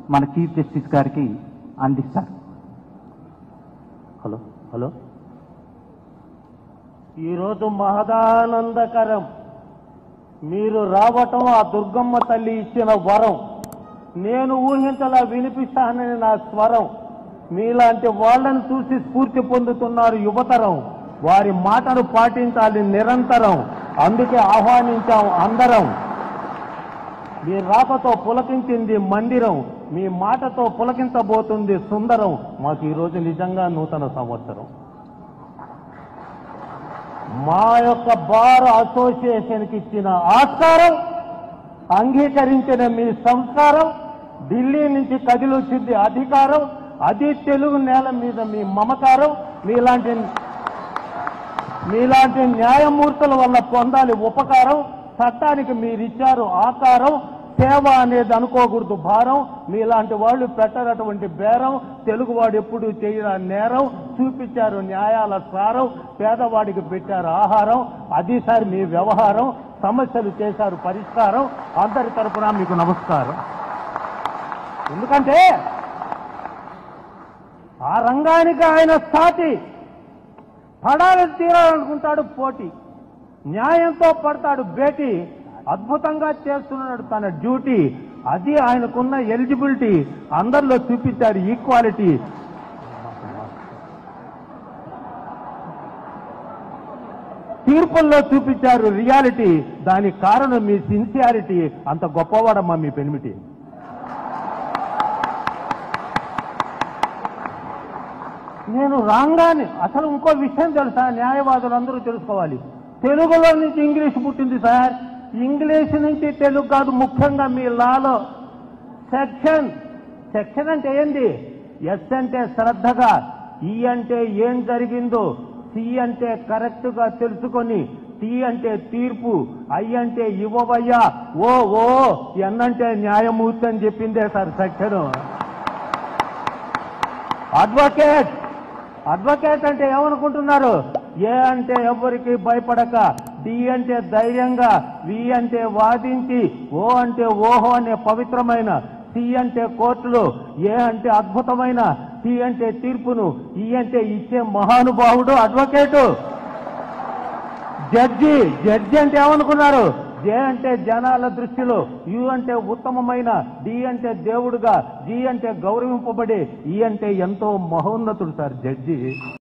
మన chief justice గారికి అందిస్తారు హలో హలో ఈరోజు మహదానందకరం మీరు రావటం ఆ దుర్గమ్మ తల్లి ఇచ్చిన వరం నేను ఊహించలా వినిపిస్తానని నా స్వరం మీలాంటి వాళ్ళని చూసి స్ఫూర్తి పొందుతున్నారు యువతరం వారి మాటను పాటించాలి నిరంతరం అందుకే ఆహ్వానించాం అందరం మీ రాకతో పులకించింది మందిరం మీ మాటతో పులకించబోతుంది సుందరం మాకు ఈరోజు నిజంగా నూతన సంవత్సరం మా యొక్క బార్ అసోసియేషన్కి ఇచ్చిన ఆస్కారం అంగీకరించిన మీ సంస్కారం ఢిల్లీ నుంచి కదిలొచ్చింది అధికారం అది తెలుగు నేల మీద మీ మమకారం మీలాంటి మీలాంటి న్యాయమూర్తుల వల్ల పొందాలి ఉపకారం చట్టానికి మీరిచ్చారు ఆకారం సేవ అనేది అనుకోకూడదు భారం మీలాంటి వాళ్ళు పెట్టనటువంటి బేరం తెలుగువాడు ఎప్పుడు చేయరా నేరం చూపించారు న్యాయాల సారం పేదవాడికి పెట్టారు ఆహారం అది సార్ మీ వ్యవహారం సమస్యలు చేశారు పరిష్కారం అందరి తరపున మీకు నమస్కారం ఎందుకంటే ఆ రంగానికి ఆయన సాటి పడాలని తీరాలనుకుంటాడు పోటీ న్యాయంతో పడతాడు బేటీ అద్భుతంగా చేస్తున్నాడు తన డ్యూటీ అది ఆయనకున్న ఎలిజిబిలిటీ అందరిలో చూపించాడు ఈక్వాలిటీ తీర్పుల్లో చూపించారు రియాలిటీ దానికి కారణం మీ సిన్సియారిటీ అంత గొప్పవాడమ్మా మీ పెనిమిటి నేను రాంగానే అసలు ఇంకో విషయం తెలుసా న్యాయవాదులు అందరూ తెలుసుకోవాలి తెలుగులో నుంచి ఇంగ్లీష్ పుట్టింది సార్ ఇంగ్లీష్ నుంచి తెలుగు కాదు ముఖ్యంగా మీ లాలో సెక్షన్ సెక్షన్ అంటే ఏంది ఎస్ అంటే శ్రద్ధగా ఈ అంటే ఏం జరిగిందో సి అంటే కరెక్ట్ గా తెలుసుకొని టీ అంటే తీర్పు ఐ అంటే ఇవ్వవయ్యా ఓ ఓ ఎన్ అంటే న్యాయమూర్తి అని చెప్పిందే సార్ సెక్షన్ అడ్వకేట్ అడ్వకేట్ అంటే ఏమనుకుంటున్నారు ఏ అంటే ఎవరికి భయపడక డి అంటే ధైర్యంగా వి అంటే వాదించి ఓ అంటే ఓహో అనే పవిత్రమైన సి అంటే కోర్టులు ఏ అంటే అద్భుతమైన టి అంటే తీర్పును ఈ అంటే ఇచ్చే మహానుభావుడు అడ్వకేటు జడ్జి జడ్జి అంటే ఏమనుకున్నారు జే అంటే జనాల దృష్టిలో యు అంటే ఉత్తమమైన డి అంటే దేవుడుగా జి అంటే గౌరవింపబడే ఈ అంటే ఎంతో మహోన్నతుడు సార్ జడ్జి